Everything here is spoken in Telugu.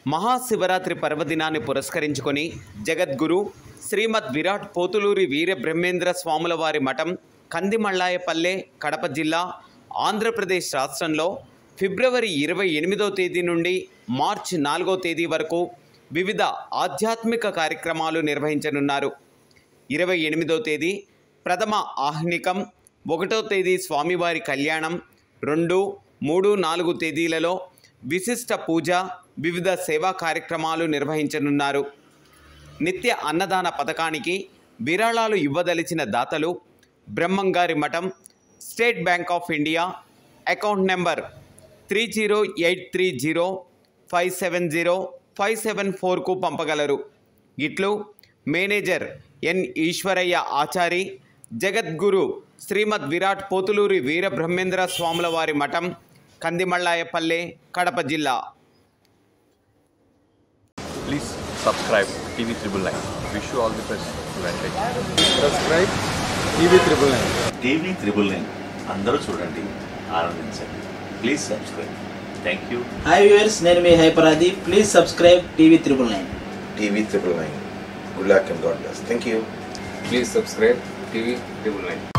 మహాశివరాత్రి పర్వదినాన్ని పురస్కరించుకొని జగద్గురు శ్రీమద్ విరాట్ పోతులూరి వీర బ్రహ్మేంద్ర స్వాముల వారి మఠం కందిమళ్ళాయపల్లె కడప జిల్లా ఆంధ్రప్రదేశ్ రాష్ట్రంలో ఫిబ్రవరి ఇరవై ఎనిమిదో తేదీ నుండి మార్చి నాలుగో తేదీ వరకు వివిధ ఆధ్యాత్మిక కార్యక్రమాలు నిర్వహించనున్నారు ఇరవై ఎనిమిదో తేదీ ప్రథమ ఆహ్నికం ఒకటో తేదీ స్వామివారి కళ్యాణం రెండు మూడు నాలుగు తేదీలలో విశిష్ట పూజ వివిధ సేవా కార్యక్రమాలు నిర్వహించనున్నారు నిత్య అన్నదాన పథకానికి విరాళాలు ఇవ్వదలిచిన దాతలు బ్రహ్మంగారి మఠం State Bank of India account number three zero eight three zero five seven zero five seven ఫోర్కు పంపగలరు ఇట్లు మేనేజర్ ఎన్ ఈశ్వరయ్య ఆచారి జగద్గురు శ్రీమద్ విరాట్ పోతులూరి వీర బ్రహ్మేంద్ర స్వాముల వారి మఠం కందిమళ్ళాయపల్లె కడప జిల్లా Please subscribe TV Triple Nine. Wish you all the best. Venkat. Subscribe TV triple nine TV triple nine అందరూ చూడండి ఆనందించండి please subscribe thank you hi viewers నేను మీ హైపరాది please subscribe TV triple nine TV triple nine. Good luck and God bless. Thank you. Please subscribe TV triple nine